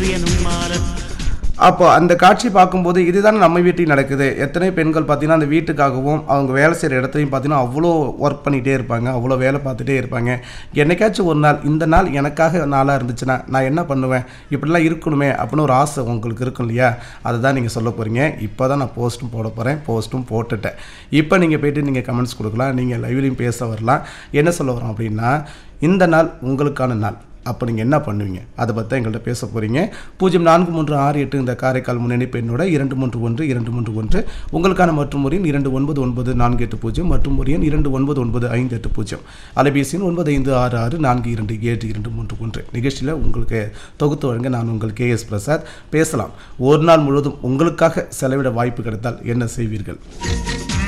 இன்றியனும் மாலன் அப்போ அந்த காட்சி பார்க்கும்போது இதுதானே நம்ம வீட்டில் நடக்குது எத்தனை பெண்கள் பார்த்தீங்கன்னா அந்த வீட்டுக்காகவும் அவங்க வேலை செய்கிற இடத்துலையும் பார்த்தீங்கன்னா அவ்வளோ ஒர்க் பண்ணிகிட்டே இருப்பாங்க அவ்வளோ வேலை பார்த்துட்டே இருப்பாங்க என்னைக்காச்சும் ஒரு நாள் இந்த நாள் எனக்காக நாளாக இருந்துச்சுன்னா நான் என்ன பண்ணுவேன் இப்படிலாம் இருக்கணுமே அப்படின்னு ஒரு ஆசை உங்களுக்கு இருக்கும் இல்லையா அதை தான் நீங்கள் சொல்ல போகிறீங்க இப்போ தான் நான் போஸ்ட்டும் போட போகிறேன் போஸ்ட்டும் போட்டுட்டேன் இப்போ நீங்கள் போயிட்டு நீங்கள் கமெண்ட்ஸ் கொடுக்கலாம் நீங்கள் லைவ்லையும் பேச வரலாம் என்ன சொல்ல வரோம் அப்படின்னா இந்த நாள் உங்களுக்கான நாள் அப்போ நீங்கள் என்ன பண்ணுவீங்க அதை பற்றி தான் எங்கள்கிட்ட பேச போகிறீங்க பூஜ்ஜியம் நான்கு மூன்று ஆறு எட்டு இந்த காரைக்கால் முன்னணி பெண்ணோட இரண்டு மூன்று ஒன்று இரண்டு மூன்று ஒன்று உங்களுக்கான மற்றும் முறையின் இரண்டு ஒன்பது ஒன்பது நான்கு எட்டு பூஜ்ஜியம் மற்றும் முறையின் இரண்டு ஒன்பது ஒன்பது ஐந்து எட்டு பூஜ்ஜியம் அலைபேசியின் ஒன்பது ஐந்து ஆறு ஆறு நான்கு இரண்டு ஏழு இரண்டு மூன்று ஒன்று நிகழ்ச்சியில் உங்களுக்கு தொகுத்து வழங்க நான் உங்கள் கே எஸ் பிரசாத் பேசலாம் ஒரு நாள் முழுவதும் உங்களுக்காக செலவிட வாய்ப்பு கிடைத்தால் என்ன செய்வீர்கள்